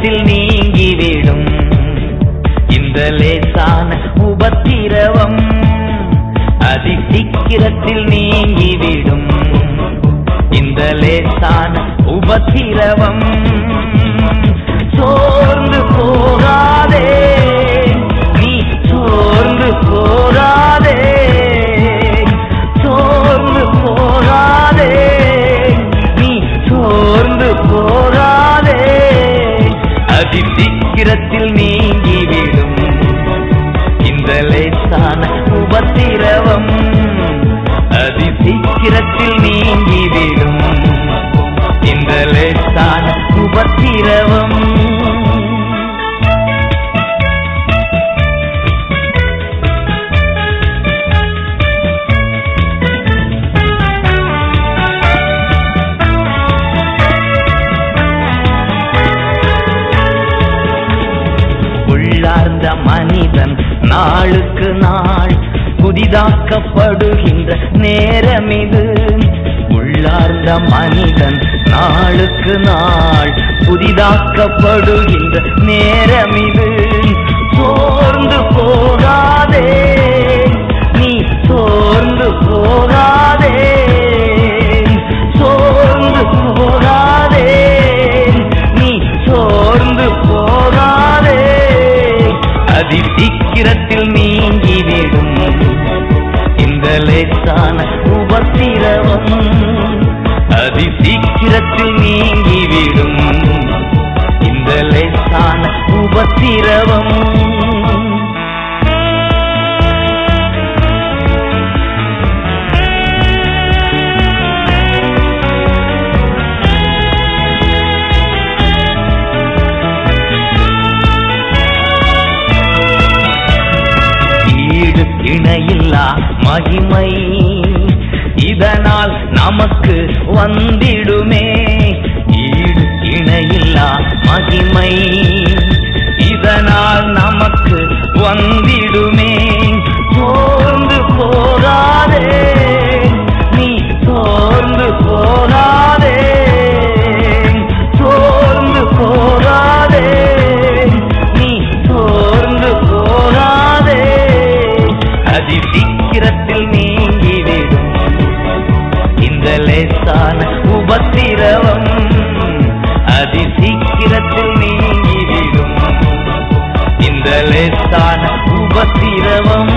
சீக்கிரத்தில் நீங்கிவிடும் இந்த லேசான உபத்திரவம் அதி சீக்கிரத்தில் நீங்கிவிடும் இந்த லேசான உபத்திரவம் சோர்ந்து போகாதே நீ சோர்ந்து போகாதே சோர்ந்து போகாதே நீ சோர்ந்து போகாதே அதி சீக்கிரத்தில் நீங்கிவிடும் இந்த லேசான உபத்திரவம் அதி சீக்கிரத்தில் நீங்கிவிடும் இந்த லேசான உபத்திரவம் உள்ளார்ந்த மனிதன் நாளுக்கு நாள் புதிதாக்கப்படுகின்ற நேரம் இது உள்ளார்ந்த மனிதன் நாளுக்கு நாள் புதிதாக்கப்படுகின்ற நேரம் இது சோர்ந்து போகாதே நீ சோர்ந்து போகாதே சோர்ந்து போகாதே நீ சோர்ந்து போகாதே அதி சீக்கிரத்தில் நீங்கிவிடும் இந்த லேசான உபத்திரவம் அதி சீக்கிரத்தில் நீங்கிவிடும் இந்த லேசான உபத்திரவம் ஈடு இணையில்லா மகிமை இதனால் நமக்கு வந்திடுமே ஈடு இணையில்லா மகிமை இதனால் நமக்கு வந்திடுமே சோர்ந்து போகாதே நீ சோர்ந்து போகாதே சோர்ந்து போகாதே நீ சோர்ந்து போகாதே அதி சீக்கிரத்தில் நீங்கிவிடும் இந்த லேசான உபத்திரவம் அதி சீக்கிரத்தில் நீங்கிவிடும் இந்த லேசான உபத்திரவம்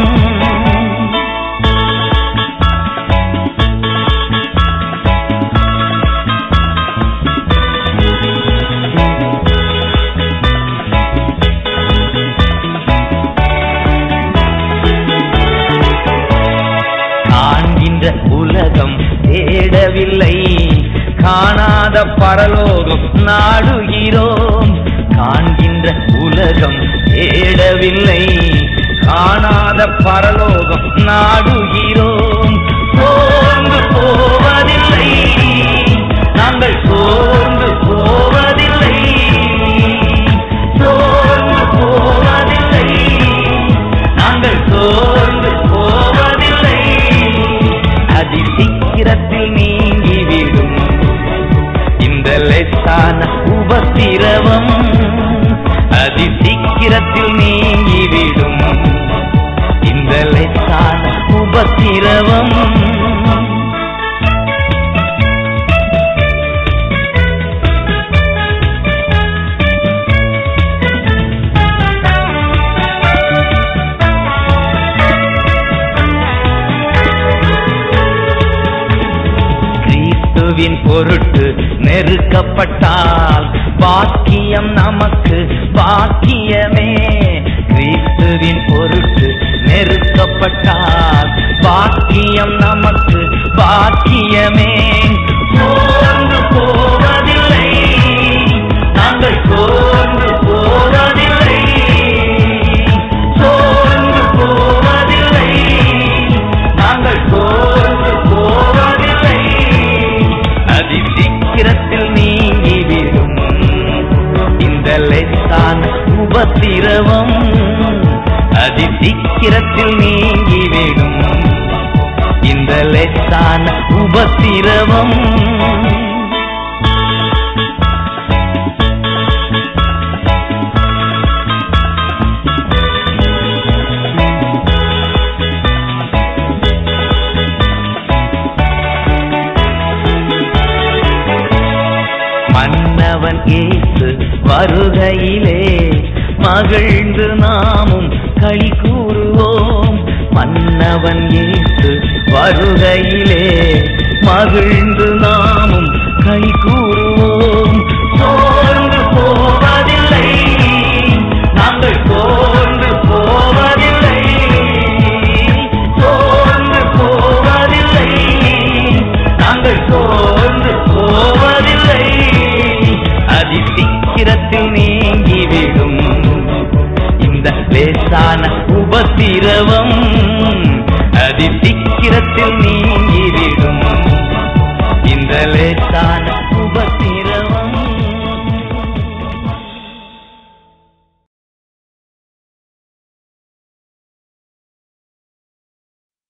காண்கின்ற உலகம் தேடவில்லை காணாத பரலோகம் நாடுகிறோம் காண்கின்ற உலகம் தேடவில்லை காணாத பரலோகம் நாடுகிறோம் சோர்ந்து போவதில்லை நாங்கள் சோர்ந்து போவதில்லை சோர்ந்து போவதில்லை நாங்கள் சோர்ந்து போவதில்லை அதி சீக்கிரத்தில் நீங்கிவிடும் இந்த லேசான உபத்திரவம் அதி சீக்கிரத்தில் நீங்கிவிடும் இந்த லேசான உபத்திரவம் கிறிஸ்துவின் பொருட்டு நெருக்கப்பட்டால் பாக்கியம் நமக்கு பாக்கியமே கிறிஸ்துவின் பொருட்டு நெருக்கப்பட்டால் பாக்கியம் நமக்கு பாக்கியமே சோர்ந்து போவதில்லை நாங்கள் சோர்ந்து போவதில்லை சோர்ந்து போவதில்லை நாங்கள் சோர்ந்து போவதில்லை அதி சீக்கிரத்தில் நீங்கிவிடும் இந்த லேசான உபத்திரவம் அதி சீக்கிரத்தில் நீங்கிவிடும் இந்த லேசான உபத்திரவம் மன்னவன் இயேசு வருகையிலே மகிழ்ந்து நாமும் களி கூறுவோம் மன்னவன் இயேசு வருகையிலே மகிழ்ந்து நாமும் களி கூறுவோம் சோர்ந்து போவதில்லை நாங்கள் சோர்ந்து போவதில்லை சோர்ந்து போவதில்லை நாங்கள் சோர்ந்து போவதில்லை அதி சீக்கிரத்தில் நீங்கிவிடும் இந்த லேசான உபத்திரவம் அதி சீக்கிரத்தில் நீங்கி